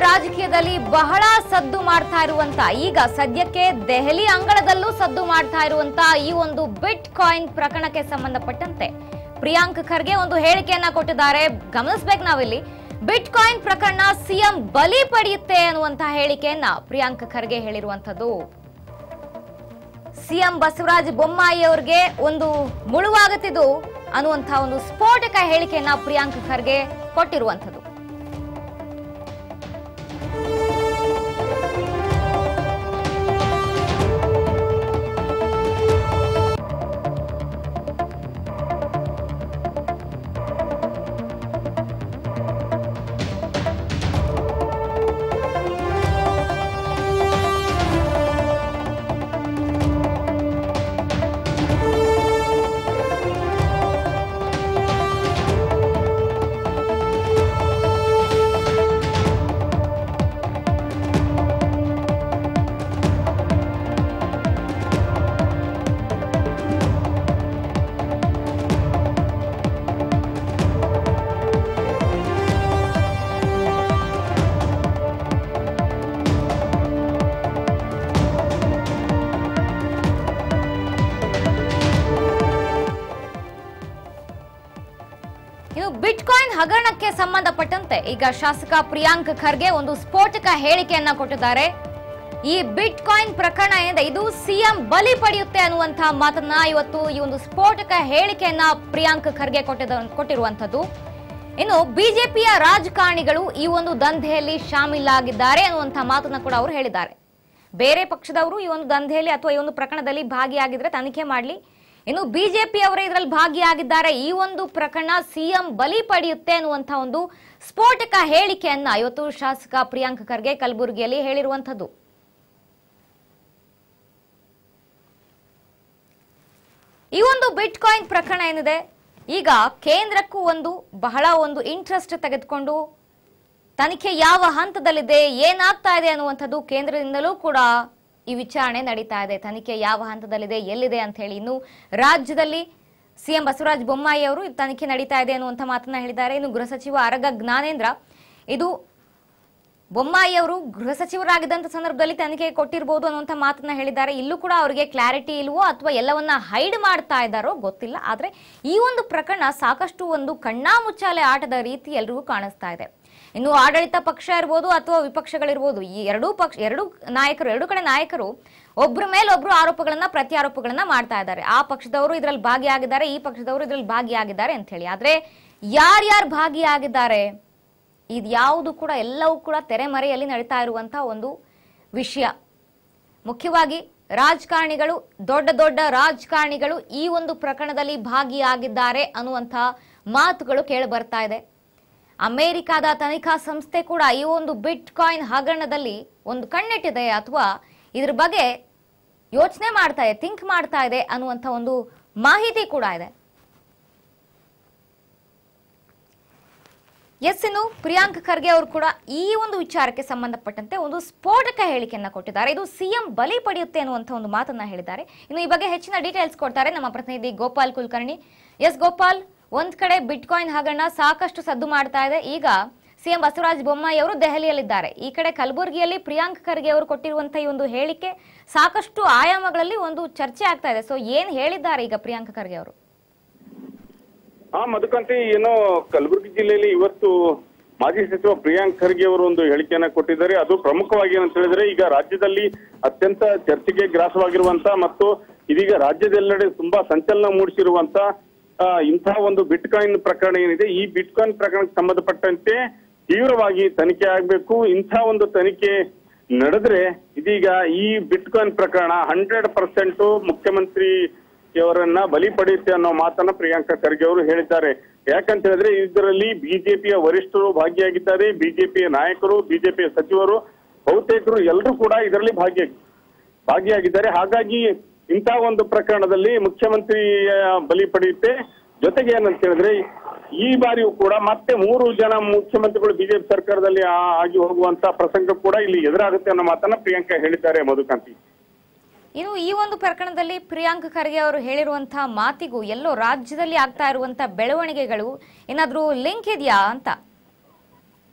ರಾಜಕೀಯದಲ್ಲಿ ಬಹಳ ಸದ್ದು ಮಾಡ್ತಾ ಇರುವಂತ ಈಗ ಸದ್ಯಕ್ಕೆ ದೆಹಲಿ ಅಂಗಳದಲ್ಲೂ ಸದ್ದು ಮಾಡ್ತಾ ಇರುವಂತ ಈ ಒಂದು ಬಿಟ್ ಕಾಯಿನ್ ಪ್ರಕರಣಕ್ಕೆ ಸಂಬಂಧಪಟ್ಟಂತೆ ಪ್ರಿಯಾಂಕ್ ಖರ್ಗೆ ಒಂದು ಹೇಳಿಕೆಯನ್ನ ಕೊಟ್ಟಿದ್ದಾರೆ ಗಮನಿಸ್ಬೇಕು ನಾವಿಲ್ಲಿ ಬಿಟ್ ಕಾಯಿನ್ ಪ್ರಕರಣ ಸಿಎಂ ಬಲಿ ಪಡೆಯುತ್ತೆ ಅನ್ನುವಂತಹ ಹೇಳಿಕೆಯನ್ನ ಪ್ರಿಯಾಂಕ್ ಖರ್ಗೆ ಹೇಳಿರುವಂತದ್ದು ಸಿಎಂ ಬಸವರಾಜ ಬೊಮ್ಮಾಯಿ ಅವರಿಗೆ ಒಂದು ಮುಳುವಾಗುತ್ತಿದ್ದು ಅನ್ನುವಂತಹ ಒಂದು ಸ್ಫೋಟಕ ಹೇಳಿಕೆಯನ್ನ ಪ್ರಿಯಾಂಕ್ ಖರ್ಗೆ ಕೊಟ್ಟಿರುವಂತದ್ದು ಇನ್ನು ಬಿಟ್ಕಾಯಿನ್ ಹಗರಣಕ್ಕೆ ಸಂಬಂಧಪಟ್ಟಂತೆ ಈಗ ಶಾಸಕ ಪ್ರಿಯಾಂಕ್ ಖರ್ಗೆ ಒಂದು ಸ್ಫೋಟಕ ಹೇಳಿಕೆಯನ್ನ ಕೊಟ್ಟಿದ್ದಾರೆ ಈ ಬಿಟ್ ಕಾಯಿನ್ ಪ್ರಕರಣ ಏನಿದೆ ಇದು ಸಿಎಂ ಬಲಿ ಪಡೆಯುತ್ತೆ ಅನ್ನುವಂತಹ ಮಾತನ್ನ ಇವತ್ತು ಈ ಒಂದು ಸ್ಫೋಟಕ ಹೇಳಿಕೆಯನ್ನ ಪ್ರಿಯಾಂಕ್ ಖರ್ಗೆ ಕೊಟ್ಟಿದ ಕೊಟ್ಟಿರುವಂತದ್ದು ಇನ್ನು ಬಿಜೆಪಿಯ ರಾಜಕಾರಣಿಗಳು ಈ ಒಂದು ದಂಧೆಯಲ್ಲಿ ಶಾಮೀಲಾಗಿದ್ದಾರೆ ಅನ್ನುವಂತಹ ಮಾತನ್ನ ಕೂಡ ಅವರು ಹೇಳಿದ್ದಾರೆ ಬೇರೆ ಪಕ್ಷದವರು ಈ ಒಂದು ದಂಧೆಯಲ್ಲಿ ಅಥವಾ ಈ ಒಂದು ಪ್ರಕರಣದಲ್ಲಿ ಭಾಗಿಯಾಗಿದ್ರೆ ತನಿಖೆ ಮಾಡಲಿ ಇನ್ನು ಬಿಜೆಪಿ ಅವರೇ ಇದರಲ್ಲಿ ಭಾಗಿಯಾಗಿದ್ದಾರೆ ಈ ಒಂದು ಪ್ರಕರಣ ಸಿಎಂ ಬಲಿ ಪಡೆಯುತ್ತೆ ಅನ್ನುವಂತಹ ಒಂದು ಸ್ಫೋಟಕ ಹೇಳಿಕೆಯನ್ನ ಇವತ್ತು ಶಾಸಕ ಪ್ರಿಯಾಂಕ್ ಖರ್ಗೆ ಕಲಬುರಗಿಯಲ್ಲಿ ಹೇಳಿರುವಂತದ್ದು ಈ ಒಂದು ಬಿಟ್ ಕಾಯಿನ್ ಪ್ರಕರಣ ಏನಿದೆ ಈಗ ಕೇಂದ್ರಕ್ಕೂ ಒಂದು ಬಹಳ ಒಂದು ಇಂಟ್ರೆಸ್ಟ್ ತೆಗೆದುಕೊಂಡು ತನಿಖೆ ಯಾವ ಹಂತದಲ್ಲಿದೆ ಏನಾಗ್ತಾ ಇದೆ ಅನ್ನುವಂಥದ್ದು ಕೇಂದ್ರದಿಂದಲೂ ಕೂಡ ಈ ವಿಚಾರಣೆ ನಡೀತಾ ಇದೆ ತನಿಖೆ ಯಾವ ಹಂತದಲ್ಲಿದೆ ಎಲ್ಲಿದೆ ಅಂತ ಹೇಳಿ ಇನ್ನು ರಾಜ್ಯದಲ್ಲಿ ಸಿಎಂ ಬಸವರಾಜ ಬೊಮ್ಮಾಯಿ ಅವರು ಈ ತನಿಖೆ ನಡೀತಾ ಇದೆ ಅನ್ನುವಂಥ ಮಾತನ್ನ ಹೇಳಿದ್ದಾರೆ ಇನ್ನು ಗೃಹ ಸಚಿವ ಅರಗ ಜ್ಞಾನೇಂದ್ರ ಇದು ಬೊಮ್ಮಾಯಿ ಅವರು ಗೃಹ ಸಚಿವರಾಗಿದ್ದಂಥ ಸಂದರ್ಭದಲ್ಲಿ ತನಿಖೆ ಕೊಟ್ಟಿರ್ಬೋದು ಅನ್ನುವಂಥ ಮಾತನ್ನ ಹೇಳಿದ್ದಾರೆ ಇಲ್ಲೂ ಕೂಡ ಅವರಿಗೆ ಕ್ಲಾರಿಟಿ ಇಲ್ವೋ ಅಥವಾ ಎಲ್ಲವನ್ನ ಹೈಡ್ ಮಾಡ್ತಾ ಇದ್ದಾರೋ ಗೊತ್ತಿಲ್ಲ ಆದ್ರೆ ಈ ಒಂದು ಪ್ರಕರಣ ಸಾಕಷ್ಟು ಒಂದು ಕಣ್ಣಾಮುಚ್ಚಾಲೆ ಆಟದ ರೀತಿ ಎಲ್ರಿಗೂ ಕಾಣಿಸ್ತಾ ಇದೆ ಇನ್ನು ಆಡಳಿತ ಪಕ್ಷ ಇರ್ಬೋದು ಅಥವಾ ವಿಪಕ್ಷಗಳಿರ್ಬೋದು ಈ ಎರಡೂ ಪಕ್ಷ ಎರಡು ನಾಯಕರು ಎರಡು ಕಡೆ ನಾಯಕರು ಒಬ್ರ ಮೇಲೆ ಒಬ್ರು ಆರೋಪಗಳನ್ನ ಪ್ರತ್ಯಾರೋಪಗಳನ್ನ ಮಾಡ್ತಾ ಇದ್ದಾರೆ ಆ ಪಕ್ಷದವರು ಇದರಲ್ಲಿ ಭಾಗಿಯಾಗಿದ್ದಾರೆ ಈ ಪಕ್ಷದವರು ಇದರಲ್ಲಿ ಭಾಗಿಯಾಗಿದ್ದಾರೆ ಅಂತ ಹೇಳಿ ಆದ್ರೆ ಯಾರ್ಯಾರು ಭಾಗಿಯಾಗಿದ್ದಾರೆ ಇದ್ಯಾವುದು ಕೂಡ ಎಲ್ಲವೂ ಕೂಡ ತೆರೆಮರೆಯಲ್ಲಿ ನಡೀತಾ ಇರುವಂತಹ ಒಂದು ವಿಷಯ ಮುಖ್ಯವಾಗಿ ರಾಜಕಾರಣಿಗಳು ದೊಡ್ಡ ದೊಡ್ಡ ರಾಜಕಾರಣಿಗಳು ಈ ಒಂದು ಪ್ರಕರಣದಲ್ಲಿ ಭಾಗಿಯಾಗಿದ್ದಾರೆ ಅನ್ನುವಂಥ ಮಾತುಗಳು ಕೇಳಿ ಬರ್ತಾ ಇದೆ ಅಮೆರಿಕಾದ ತನಿಖಾ ಸಂಸ್ಥೆ ಕೂಡ ಈ ಒಂದು ಬಿಟ್ ಕಾಯಿನ್ ಹಗರಣದಲ್ಲಿ ಒಂದು ಕಣ್ಣಿಟ್ಟಿದೆ ಅಥವಾ ಇದ್ರ ಬಗ್ಗೆ ಯೋಚನೆ ಮಾಡ್ತಾ ಇದೆ ಥಿಂಕ್ ಮಾಡ್ತಾ ಇದೆ ಅನ್ನುವಂಥ ಒಂದು ಮಾಹಿತಿ ಕೂಡ ಇದೆ ಎಸ್ ಇನ್ನು ಪ್ರಿಯಾಂಕ್ ಖರ್ಗೆ ಅವರು ಕೂಡ ಈ ಒಂದು ವಿಚಾರಕ್ಕೆ ಸಂಬಂಧಪಟ್ಟಂತೆ ಒಂದು ಸ್ಫೋಟಕ ಹೇಳಿಕೆಯನ್ನ ಕೊಟ್ಟಿದ್ದಾರೆ ಇದು ಸಿಎಂ ಬಲಿ ಪಡೆಯುತ್ತೆ ಅನ್ನುವಂಥ ಒಂದು ಮಾತನ್ನ ಹೇಳಿದ್ದಾರೆ ಇನ್ನು ಈ ಬಗ್ಗೆ ಹೆಚ್ಚಿನ ಡೀಟೇಲ್ಸ್ ಕೊಡ್ತಾರೆ ನಮ್ಮ ಪ್ರತಿನಿಧಿ ಗೋಪಾಲ್ ಕುಲಕರ್ಣಿ ಎಸ್ ಗೋಪಾಲ್ ಒಂದ್ ಕಡೆ ಬಿಟ್ಕಾಯಿನ್ ಹಗರಣ ಸಾಕಷ್ಟು ಸದ್ದು ಮಾಡ್ತಾ ಇದೆ ಈಗ ಸಿಎಂ ಬಸವರಾಜ ಬೊಮ್ಮಾಯಿ ಅವರು ದೆಹಲಿಯಲ್ಲಿದ್ದಾರೆ ಈ ಕಡೆ ಕಲಬುರಗಿಯಲ್ಲಿ ಪ್ರಿಯಾಂಕ್ ಖರ್ಗೆ ಅವರು ಕೊಟ್ಟಿರುವಂತಹ ಈ ಒಂದು ಹೇಳಿಕೆ ಸಾಕಷ್ಟು ಆಯಾಮಗಳಲ್ಲಿ ಒಂದು ಚರ್ಚೆ ಆಗ್ತಾ ಇದೆ ಸೊ ಏನ್ ಹೇಳಿದ್ದಾರೆ ಈಗ ಪ್ರಿಯಾಂಕ್ ಖರ್ಗೆ ಅವರು ಹಾ ಮಧುಕಾಂತಿ ಏನೋ ಕಲಬುರಗಿ ಜಿಲ್ಲೆಯಲ್ಲಿ ಇವತ್ತು ಮಾಜಿ ಸಚಿವ ಪ್ರಿಯಾಂಕ್ ಖರ್ಗೆ ಅವರು ಒಂದು ಹೇಳಿಕೆಯನ್ನ ಕೊಟ್ಟಿದ್ದಾರೆ ಅದು ಪ್ರಮುಖವಾಗಿ ಏನಂತ ಹೇಳಿದ್ರೆ ಈಗ ರಾಜ್ಯದಲ್ಲಿ ಅತ್ಯಂತ ಚರ್ಚೆಗೆ ಗ್ರಾಸವಾಗಿರುವಂತ ಮತ್ತು ಇದೀಗ ರಾಜ್ಯದೆಲ್ಲೆಡೆ ತುಂಬಾ ಸಂಚಲನ ಮೂಡಿಸಿರುವಂತ ಆ, ಇಂತಹ ಒಂದು ಬಿಟ್ಕಾಯಿನ್ ಪ್ರಕರಣ ಏನಿದೆ ಈ ಬಿಟ್ಕಾಯಿನ್ ಪ್ರಕರಣಕ್ಕೆ ಸಂಬಂಧಪಟ್ಟಂತೆ ತೀವ್ರವಾಗಿ ತನಿಖೆ ಆಗ್ಬೇಕು ಇಂಥ ಒಂದು ತನಿಖೆ ನಡೆದ್ರೆ ಇದೀಗ ಈ ಬಿಟ್ಕಾಯಿನ್ ಪ್ರಕರಣ ಹಂಡ್ರೆಡ್ ಪರ್ಸೆಂಟ್ ಮುಖ್ಯಮಂತ್ರಿ ಅವರನ್ನ ಬಲಿ ಪಡೆಯುತ್ತೆ ಅನ್ನೋ ಮಾತನ್ನ ಪ್ರಿಯಾಂಕಾ ಖರ್ಗೆ ಅವರು ಹೇಳಿದ್ದಾರೆ ಯಾಕಂತ ಹೇಳಿದ್ರೆ ಇದರಲ್ಲಿ ಬಿಜೆಪಿಯ ವರಿಷ್ಠರು ಭಾಗಿಯಾಗಿದ್ದಾರೆ ಬಿಜೆಪಿಯ ನಾಯಕರು ಬಿಜೆಪಿಯ ಸಚಿವರು ಬಹುತೇಕರು ಎಲ್ಲರೂ ಕೂಡ ಇದರಲ್ಲಿ ಭಾಗಿಯಾಗಿ ಭಾಗಿಯಾಗಿದ್ದಾರೆ ಹಾಗಾಗಿ ಇಂಥ ಒಂದು ಪ್ರಕರಣದಲ್ಲಿ ಮುಖ್ಯಮಂತ್ರಿ ಬಲಿ ಪಡೆಯುತ್ತೆ ಜೊತೆಗೆ ಏನಂತ ಹೇಳಿದ್ರೆ ಈ ಬಾರಿಯೂ ಕೂಡ ಮತ್ತೆ ಮೂರು ಜನ ಮುಖ್ಯಮಂತ್ರಿಗಳು ಬಿಜೆಪಿ ಸರ್ಕಾರದಲ್ಲಿ ಆ- ಆಗಿ ಹೋಗುವಂತ ಪ್ರಸಂಗ ಕೂಡ ಇಲ್ಲಿ ಎದುರಾಗುತ್ತೆ ಅನ್ನೋ ಮಾತನ್ನ ಪ್ರಿಯಾಂಕಾ ಹೇಳಿದ್ದಾರೆ ಮಧುಕಾಂತಿ ಇನ್ನು ಈ ಒಂದು ಪ್ರಕರಣದಲ್ಲಿ ಪ್ರಿಯಾಂಕ್ ಖರ್ಗೆ ಅವರು ಹೇಳಿರುವಂತಹ ಮಾತಿಗೂ ಎಲ್ಲೋ ರಾಜ್ಯದಲ್ಲಿ ಆಗ್ತಾ ಇರುವಂತಹ ಬೆಳವಣಿಗೆಗಳು ಏನಾದ್ರೂ ಲಿಂಕ್ ಇದೆಯಾ ಅಂತ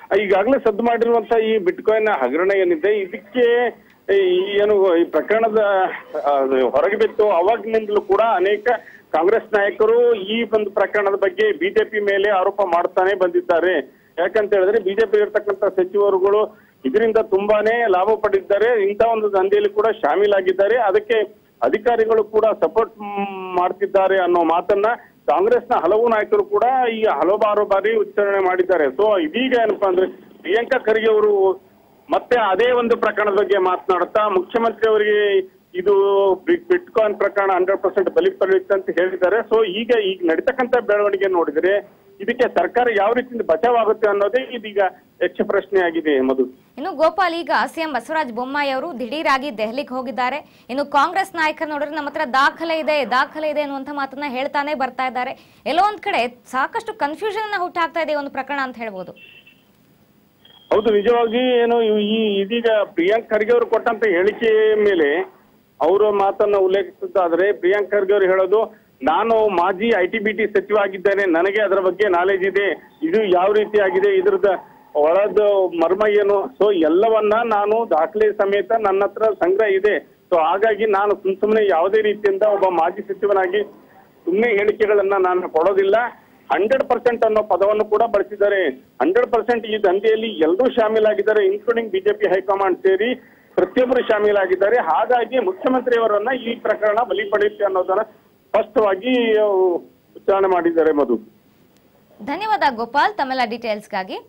ಈಗಾಗಲೇ ಸದ್ದು ಮಾಡಿರುವಂತ ಈ ಬಿಟ್ಕಾಯಿನ್ ಹಗರಣ ಏನಿದೆ ಇದಕ್ಕೆ ಈ ಏನು ಈ ಪ್ರಕರಣದ ಆ, ಹೊರಗೆ ಬಿತ್ತು ಅವಾಗ್ನಿಂದಲೂ ಕೂಡ ಅನೇಕ ಕಾಂಗ್ರೆಸ್ ನಾಯಕರು ಈ ಒಂದು ಪ್ರಕರಣದ ಬಗ್ಗೆ ಬಿಜೆಪಿ ಮೇಲೆ ಆರೋಪ ಮಾಡ್ತಾನೆ ಬಂದಿದ್ದಾರೆ ಯಾಕಂತ ಹೇಳಿದ್ರೆ ಬಿಜೆಪಿ ಇರ್ತಕ್ಕಂಥ ಸಚಿವರುಗಳು ಇದರಿಂದ ತುಂಬಾನೇ ಲಾಭ ಪಡೆದಿದ್ದಾರೆ ಇಂಥ ಒಂದು ದಂಧೆಯಲ್ಲಿ ಕೂಡ ಶಾಮೀಲಾಗಿದ್ದಾರೆ ಅದಕ್ಕೆ ಅಧಿಕಾರಿಗಳು ಕೂಡ ಸಪೋರ್ಟ್ ಮಾಡ್ತಿದ್ದಾರೆ ಅನ್ನೋ ಮಾತನ್ನ ಕಾಂಗ್ರೆಸ್ನ ಹಲವು ನಾಯಕರು ಕೂಡ ಈ ಹಲವಾರು ಬಾರಿ ಉಚ್ಚಾರಣೆ ಮಾಡಿದ್ದಾರೆ ಸೊ ಇದೀಗ ಏನಪ್ಪಾ ಅಂದ್ರೆ ಪ್ರಿಯಾಂಕಾ ಖರ್ಗೆ ಅವರು ಮತ್ತೆ ಅದೇ ಒಂದು ಪ್ರಕರಣದ ಬಗ್ಗೆ ಮಾತನಾಡುತ್ತಾ ಮುಖ್ಯಮಂತ್ರಿ ಅವರಿಗೆ ಇದು ಬಿಟ್ ಕಾಯಿನ್ ಪ್ರಕರಣ ಹಂಡ್ರೆಡ್ ಪರ್ಸೆಂಟ್ ಬಲಿ ಪಡೆಯುತ್ತೆ ಅಂತ ಹೇಳಿದ್ದಾರೆ ಸೊ ಈಗ ಈಗ ನಡೀತಕ್ಕಂತ ಬೆಳವಣಿಗೆ ನೋಡಿದ್ರೆ ಇದಕ್ಕೆ ಸರ್ಕಾರ ಯಾವ ರೀತಿಯಿಂದ ಬಚಾವಾಗುತ್ತೆ ಅನ್ನೋದೇ ಇದೀಗ ಹೆಚ್ಚು ಪ್ರಶ್ನೆ ಆಗಿದೆ ಮಧು ಇನ್ನು ಗೋಪಾಲ್ ಈಗ ಸಿಎಂ ಬಸವರಾಜ ಬೊಮ್ಮಾಯಿ ಅವರು ದಿಢೀರಾಗಿ ದೆಹಲಿಗೆ ಹೋಗಿದ್ದಾರೆ ಇನ್ನು ಕಾಂಗ್ರೆಸ್ ನಾಯಕರು ನೋಡಿದ್ರೆ ನಮ್ಮ ಹತ್ರ ದಾಖಲೆ ಇದೆ ದಾಖಲೆ ಇದೆ ಅನ್ನುವಂಥ ಮಾತನ್ನ ಹೇಳ್ತಾನೆ ಬರ್ತಾ ಇದ್ದಾರೆ ಎಲ್ಲೋ ಒಂದ್ ಕಡೆ ಸಾಕಷ್ಟು ಕನ್ಫ್ಯೂಷನ್ ಹುಟ್ಟಾಗ್ತಾ ಇದೆ ಈ ಒಂದು ಪ್ರಕರಣ ಅಂತ ಹೇಳ್ಬೋದು ಹೌದು ನಿಜವಾಗಿ ಏನು ಇವ್- ಈ ಇದೀಗ ಪ್ರಿಯಾಂಕ್ ಖರ್ಗೆ ಅವರು ಕೊಟ್ಟಂತ ಹೇಳಿಕೆ ಮೇಲೆ ಅವರ ಮಾತನ್ನ ಉಲ್ಲೇಖಿಸುತ್ತಾದ್ರೆ ಪ್ರಿಯಾಂಕ್ ಖರ್ಗೆ ಅವರು ಹೇಳೋದು ನಾನು ಮಾಜಿ ಐ ಟಿ ಬಿ ಟಿ ಸಚಿವ ಆಗಿದ್ದೇನೆ ನನಗೆ ಅದರ ಬಗ್ಗೆ ನಾಲೆಜ್ ಇದೆ ಇದು ಯಾವ ರೀತಿ ಆಗಿದೆ ಇದ್ರದ ಒಳದ ಮರ್ಮ ಏನು ಸೊ ಎಲ್ಲವನ್ನ ನಾನು ದಾಖಲೆ ಸಮೇತ ನನ್ನ ಹತ್ರ ಸಂಗ್ರಹ ಇದೆ ಸೊ ಹಾಗಾಗಿ ನಾನು ಸುಮ್ ಸುಮ್ಮನೆ ಯಾವುದೇ ರೀತಿಯಿಂದ ಒಬ್ಬ ಮಾಜಿ ಸಚಿವನಾಗಿ ಸುಮ್ಮನೆ ಹೇಳಿಕೆಗಳನ್ನ ನಾನು ಕೊಡೋದಿಲ್ಲ ಹಂಡ್ರೆಡ್ ಪರ್ಸೆಂಟ್ ಅನ್ನೋ ಪದವನ್ನು ಕೂಡ ಬಳಸಿದ್ದಾರೆ ಹಂಡ್ರೆಡ್ ಪರ್ಸೆಂಟ್ ಈ ದಂಧೆಯಲ್ಲಿ ಎಲ್ಲರೂ ಶಾಮೀಲಾಗಿದ್ದಾರೆ ಇನ್ಕ್ಲೂಡಿಂಗ್ ಬಿಜೆಪಿ ಹೈಕಮಾಂಡ್ ಸೇರಿ ಪ್ರತಿಯೊಬ್ಬರು ಶಾಮೀಲಾಗಿದ್ದಾರೆ ಹಾಗಾಗಿ ಮುಖ್ಯಮಂತ್ರಿಯವರನ್ನ ಈ ಪ್ರಕರಣ ಬಲಿ ಪಡೆಯುತ್ತೆ ಅನ್ನೋದನ್ನ ಸ್ಪಷ್ಟವಾಗಿ ಅಹ್, ಉಚ್ಚಾರಣೆ ಮಾಡಿದ್ದಾರೆ ಮಧು ಧನ್ಯವಾದ ಗೋಪಾಲ್ ತಮ್ಮೆಲ್ಲ ಡೀಟೇಲ್ಸ್ಗಾಗಿ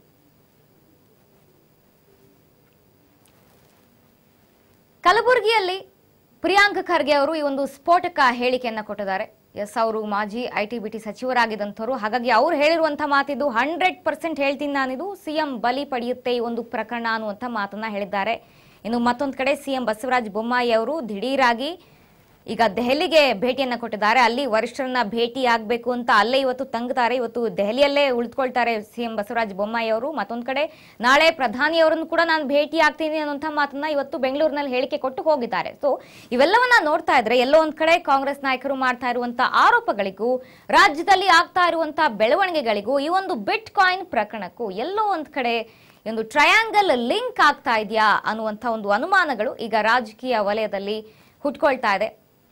ಕಲಬುರಗಿಯಲ್ಲಿ ಪ್ರಿಯಾಂಕ್ ಖರ್ಗೆ ಅವರು ಈ ಒಂದು ಸ್ಫೋಟಕ ಹೇಳಿಕೆಯನ್ನ ಕೊಟ್ಟಿದ್ದಾರೆ ಎಸ್ ಅವರು ಮಾಜಿ ಐ ಟಿ ಬಿ ಟಿ ಸಚಿವರಾಗಿದ್ದಂಥವ್ರು ಹಾಗಾಗಿ ಅವ್ರು ಹೇಳಿರುವಂಥ ಮಾತಿದು ಹಂಡ್ರೆಡ್ ಪರ್ಸೆಂಟ್ ಹೇಳ್ತೀನಿ ನಾನಿದು ಸಿಎಂ ಬಲಿ ಪಡೆಯುತ್ತೆ ಈ ಒಂದು ಪ್ರಕರಣ ಅನ್ನುವಂಥ ಮಾತನ್ನ ಹೇಳಿದ್ದಾರೆ ಇನ್ನು ಮತ್ತೊಂದು ಕಡೆ ಸಿಎಂ ಬಸವರಾಜ ಬೊಮ್ಮಾಯಿ ಅವರು ದಿಢೀರಾಗಿ ಈಗ ದೆಹಲಿಗೆ ಭೇಟಿಯನ್ನ ಕೊಟ್ಟಿದ್ದಾರೆ ಅಲ್ಲಿ ವರಿಷ್ಠರನ್ನ ಭೇಟಿ ಆಗಬೇಕು ಅಂತ ಅಲ್ಲೇ ಇವತ್ತು ತಂಗುತ್ತಾರೆ ಇವತ್ತು ದೆಹಲಿಯಲ್ಲೇ ಉಳಿದುಕೊಳ್ತಾರೆ ಸಿಎಂ ಬಸವರಾಜ ಬೊಮ್ಮಾಯಿ ಅವರು ಮತ್ತೊಂದು ಕಡೆ ನಾಳೆ ಪ್ರಧಾನಿಯವರನ್ನು ಕೂಡ ನಾನು ಭೇಟಿ ಆಗ್ತೀನಿ ಅನ್ನುವಂಥ ಮಾತನ್ನ ಇವತ್ತು ಬೆಂಗಳೂರಿನಲ್ಲಿ ಹೇಳಿಕೆ ಕೊಟ್ಟು ಹೋಗಿದ್ದಾರೆ ಸೊ ಇವೆಲ್ಲವನ್ನ ನೋಡ್ತಾ ಇದ್ರೆ ಎಲ್ಲೋ ಒಂದ್ ಕಡೆ ಕಾಂಗ್ರೆಸ್ ನಾಯಕರು ಮಾಡ್ತಾ ಇರುವಂತ ಆರೋಪಗಳಿಗೂ ರಾಜ್ಯದಲ್ಲಿ ಆಗ್ತಾ ಇರುವಂತ ಬೆಳವಣಿಗೆಗಳಿಗೂ ಈ ಒಂದು ಬಿಟ್ ಕಾಯಿನ್ ಪ್ರಕರಣಕ್ಕೂ ಎಲ್ಲೋ ಒಂದ್ ಕಡೆ ಈ ಒಂದು ಟ್ರಯಾಂಗಲ್ ಲಿಂಕ್ ಆಗ್ತಾ ಇದೆಯಾ ಅನ್ನುವಂಥ ಒಂದು ಅನುಮಾನಗಳು ಈಗ ರಾಜಕೀಯ ವಲಯದಲ್ಲಿ ಹುಟ್ಕೊಳ್ತಾ ಇದೆ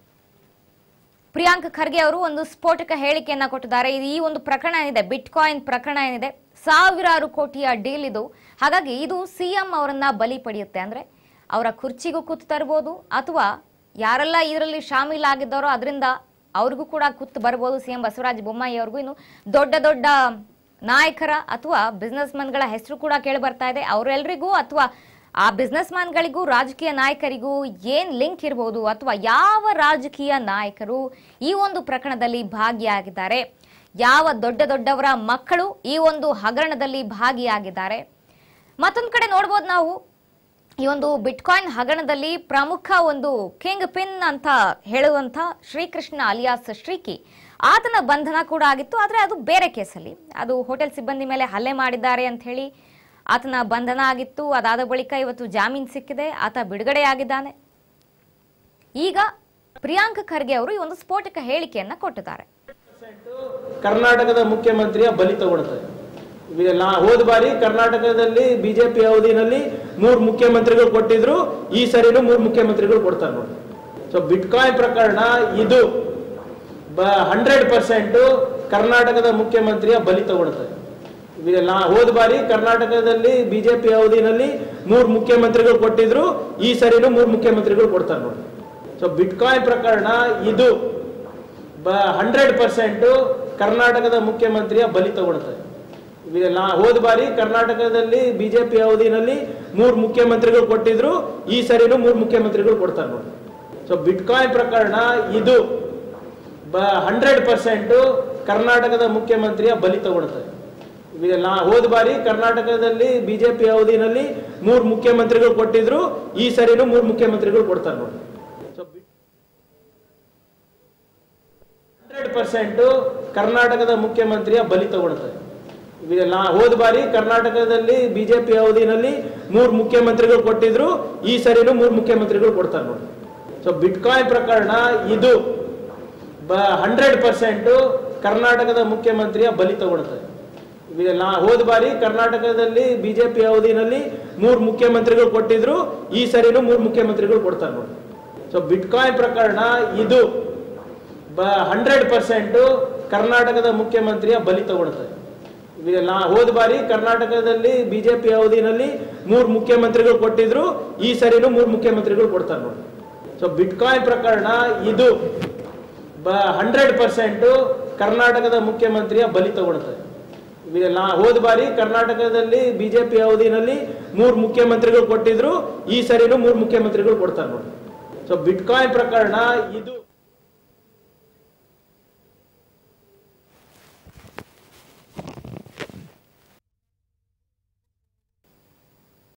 ಪ್ರಿಯಾಂಕ್ ಖರ್ಗೆ ಅವರು ಒಂದು ಸ್ಫೋಟಕ ಹೇಳಿಕೆಯನ್ನ ಕೊಟ್ಟಿದ್ದಾರೆ ಇದು ಈ ಒಂದು ಪ್ರಕರಣ ಏನಿದೆ ಬಿಟ್ ಕಾಯಿನ್ ಪ್ರಕರಣ ಏನಿದೆ ಸಾವಿರಾರು ಕೋಟಿಯ ಡೀಲ್ ಇದು ಹಾಗಾಗಿ ಇದು ಸಿಎಂ ಅವರನ್ನ ಬಲಿ ಪಡೆಯುತ್ತೆ ಅಂದ್ರೆ ಅವರ ಕುರ್ಚಿಗೂ ಕೂತು ತರ್ಬೋದು ಅಥವಾ ಯಾರೆಲ್ಲ ಇದರಲ್ಲಿ ಶಾಮೀಲಾಗಿದ್ದಾರೋ ಅದರಿಂದ ಅವ್ರಿಗೂ ಕೂಡ ಕೂತು ಬರ್ಬೋದು ಸಿಎಂ ಬಸವರಾಜ ಬೊಮ್ಮಾಯಿ ಅವ್ರಿಗೂ ಇನ್ನು ದೊಡ್ಡ ದೊಡ್ಡ ನಾಯಕರ ಅಥವಾ ಬಿಸ್ನೆಸ್ ಮನ್ಗಳ ಹೆಸರು ಕೂಡ ಕೇಳಿ ಬರ್ತಾ ಇದೆ ಅವರೆಲ್ಲರಿಗೂ ಅಥವಾ ಆ ಬಿಸ್ನೆಸ್ ಮ್ಯಾನ್ಗಳಿಗೂ ರಾಜಕೀಯ ನಾಯಕರಿಗೂ ಏನ್ ಲಿಂಕ್ ಇರಬಹುದು ಅಥವಾ ಯಾವ ರಾಜಕೀಯ ನಾಯಕರು ಈ ಒಂದು ಪ್ರಕರಣದಲ್ಲಿ ಭಾಗಿಯಾಗಿದ್ದಾರೆ ಯಾವ ದೊಡ್ಡ ದೊಡ್ಡವರ ಮಕ್ಕಳು ಈ ಒಂದು ಹಗರಣದಲ್ಲಿ ಭಾಗಿಯಾಗಿದ್ದಾರೆ ಮತ್ತೊಂದು ಕಡೆ ನೋಡ್ಬೋದು ನಾವು ಈ ಒಂದು ಬಿಟ್ಕಾಯಿನ್ ಹಗರಣದಲ್ಲಿ ಪ್ರಮುಖ ಒಂದು ಕಿಂಗ್ ಪಿನ್ ಅಂತ ಹೇಳುವಂತ ಶ್ರೀಕೃಷ್ಣ ಅಲಿಯಾಸ್ ಶ್ರೀಕಿ ಆತನ ಬಂಧನ ಕೂಡ ಆಗಿತ್ತು ಆದರೆ ಅದು ಬೇರೆ ಕೇಸಲ್ಲಿ ಅದು ಹೋಟೆಲ್ ಸಿಬ್ಬಂದಿ ಮೇಲೆ ಹಲ್ಲೆ ಮಾಡಿದ್ದಾರೆ ಅಂತ ಹೇಳಿ ಆತನ ಬಂಧನ ಆಗಿತ್ತು ಅದಾದ ಬಳಿಕ ಇವತ್ತು ಜಾಮೀನು ಸಿಕ್ಕಿದೆ ಆತ ಬಿಡುಗಡೆಯಾಗಿದ್ದಾನೆ ಈಗ ಪ್ರಿಯಾಂಕ್ ಖರ್ಗೆ ಅವರು ಈ ಒಂದು ಸ್ಫೋಟಕ ಹೇಳಿಕೆಯನ್ನ ಕೊಟ್ಟಿದ್ದಾರೆ ಕರ್ನಾಟಕದ ಮುಖ್ಯಮಂತ್ರಿಯ ಬಲಿ ತಗೊಳ್ತಾರೆ ಇವೆಲ್ಲ ಹೋದ ಬಾರಿ ಕರ್ನಾಟಕದಲ್ಲಿ ಬಿಜೆಪಿ ಅವಧಿನಲ್ಲಿ ಮೂರು ಮುಖ್ಯಮಂತ್ರಿಗಳು ಕೊಟ್ಟಿದ್ರು ಈ ಸರಿನೂ ಮೂರು ಮುಖ್ಯಮಂತ್ರಿಗಳು ಕೊಡ್ತಾರೆ ನೋಡಿ ಸೊ ಬಿಟ್ಕಾಯಿನ್ ಪ್ರಕರಣ ಇದು ಹಂಡ್ರೆಡ್ ಪರ್ಸೆಂಟ್ ಕರ್ನಾಟಕದ ಮುಖ್ಯಮಂತ್ರಿಯ ಬಲಿ ತಗೊಳ್ತಾರೆ ಇವೆಲ್ಲ ಹೋದ ಬಾರಿ ಕರ್ನಾಟಕದಲ್ಲಿ ಬಿಜೆಪಿ ಅವಧಿನಲ್ಲಿ ಮೂರು ಮುಖ್ಯಮಂತ್ರಿಗಳು ಕೊಟ್ಟಿದ್ರು ಈ ಸರಿನೂ ಮೂರು ಮುಖ್ಯಮಂತ್ರಿಗಳು ಕೊಡ್ತಾರೆ ನೋಡಿ ಸೊ ಬಿಟ್ಕಾಯಿನ್ ಪ್ರಕರಣ ಇದು ಹಂಡ್ರೆಡ್ ಪರ್ಸೆಂಟ್ ಕರ್ನಾಟಕದ ಮುಖ್ಯಮಂತ್ರಿಯ ಬಲಿ ತಗೊಳ್ತಾರೆ ಇವೆಲ್ಲ ಹೋದ ಬಾರಿ ಕರ್ನಾಟಕದಲ್ಲಿ ಬಿಜೆಪಿ ಅವಧಿನಲ್ಲಿ ಮೂರು ಮುಖ್ಯಮಂತ್ರಿಗಳು ಕೊಟ್ಟಿದ್ರು ಈ ಸರಿನೂ ಮೂರು ಮುಖ್ಯಮಂತ್ರಿಗಳು ಕೊಡ್ತಾರೆ ನೋಡಿ ಸೊ ಬಿಟ್ಕಾಯಿನ್ ಪ್ರಕರಣ ಇದು ಹಂಡ್ರೆಡ್ ಪರ್ಸೆಂಟ್ ಕರ್ನಾಟಕದ ಮುಖ್ಯಮಂತ್ರಿಯ ಬಲಿ ತಗೊಳ್ತಾರೆ ಇವೆಲ್ಲ ಹೋದ ಬಾರಿ ಕರ್ನಾಟಕದಲ್ಲಿ ಬಿಜೆಪಿ ಅವಧಿನಲ್ಲಿ ಮೂರು ಮುಖ್ಯಮಂತ್ರಿಗಳು ಕೊಟ್ಟಿದ್ರು ಈ ಸರಿನೂ ಮೂರು ಮುಖ್ಯಮಂತ್ರಿಗಳು ಕೊಡ್ತಾರೆ ನೋಡಿ ಸೊ ಹಂಡ್ರೆಡ್ ಪರ್ಸೆಂಟ್ ಕರ್ನಾಟಕದ ಮುಖ್ಯಮಂತ್ರಿಯ ಬಲಿ ತಗೊಳ್ತಾರೆ ಇವೆಲ್ಲ ಹೋದ ಬಾರಿ ಕರ್ನಾಟಕದಲ್ಲಿ ಬಿಜೆಪಿ ಅವಧಿನಲ್ಲಿ ಮೂರು ಮುಖ್ಯಮಂತ್ರಿಗಳು ಕೊಟ್ಟಿದ್ರು ಈ ಸರಿನೂ ಮೂರು ಮುಖ್ಯಮಂತ್ರಿಗಳು ಕೊಡ್ತಾರೆ ನೋಡಿ ಸೊ ಬಿಟ್ಕಾಯಿನ್ ಪ್ರಕರಣ ಇದು ಹಂಡ್ರೆಡ್ ಪರ್ಸೆಂಟ್ ಕರ್ನಾಟಕದ ಮುಖ್ಯಮಂತ್ರಿಯ ಬಲಿ ತಗೊಳ್ತಾರೆ ಇದೆಲ್ಲ ಹೋದ ಬಾರಿ ಕರ್ನಾಟಕದಲ್ಲಿ ಬಿಜೆಪಿ ಅವಧಿನಲ್ಲಿ ಮೂರು ಮುಖ್ಯಮಂತ್ರಿಗಳು ಕೊಟ್ಟಿದ್ರು ಈ ಸರಿನೂ ಮೂರು ಮುಖ್ಯಮಂತ್ರಿಗಳು ಕೊಡ್ತಾರೆ ನೋಡಿ ಸೊ ಬಿಟ್ಕಾಯಿನ್ ಪ್ರಕರಣ ಇದು ಹಂಡ್ರೆಡ್ ಪರ್ಸೆಂಟ್ ಕರ್ನಾಟಕದ ಮುಖ್ಯಮಂತ್ರಿಯ ಬಲಿ ತಗೊಳ್ತದೆ ಇದೆಲ್ಲ ಹೋದ ಬಾರಿ ಕರ್ನಾಟಕದಲ್ಲಿ ಬಿಜೆಪಿ ಅವಧಿನಲ್ಲಿ ಮೂರು ಮುಖ್ಯಮಂತ್ರಿಗಳು ಕೊಟ್ಟಿದ್ರು ಈ ಸರಿನೂ ಮೂರು ಮುಖ್ಯಮಂತ್ರಿಗಳು ಕೊಡ್ತಾರೆ ನೋಡಿ ಸೊ ಬಿಟ್ಕಾಯಿನ್ ಪ್ರಕರಣ ಇದು ಹಂಡ್ರೆಡ್ ಪರ್ಸೆಂಟ್ ಕರ್ನಾಟಕದ ಮುಖ್ಯಮಂತ್ರಿಯ ಬಲಿ ತಗೊಳ್ತದೆ ಇದೆಲ್ಲ ಹೋದ ಬಾರಿ ಕರ್ನಾಟಕದಲ್ಲಿ ಬಿಜೆಪಿ ಅವಧಿನಲ್ಲಿ ಮೂರು ಮುಖ್ಯಮಂತ್ರಿಗಳು ಕೊಟ್ಟಿದ್ರು ಈ ಸರಿನೂ ಮೂರು ಮುಖ್ಯಮಂತ್ರಿಗಳು ಕೊಡ್ತಾರೆ ನೋಡಿ ಸೊ ಬಿಟ್ಕಾಯಿನ್ ಪ್ರಕರಣ ಇದು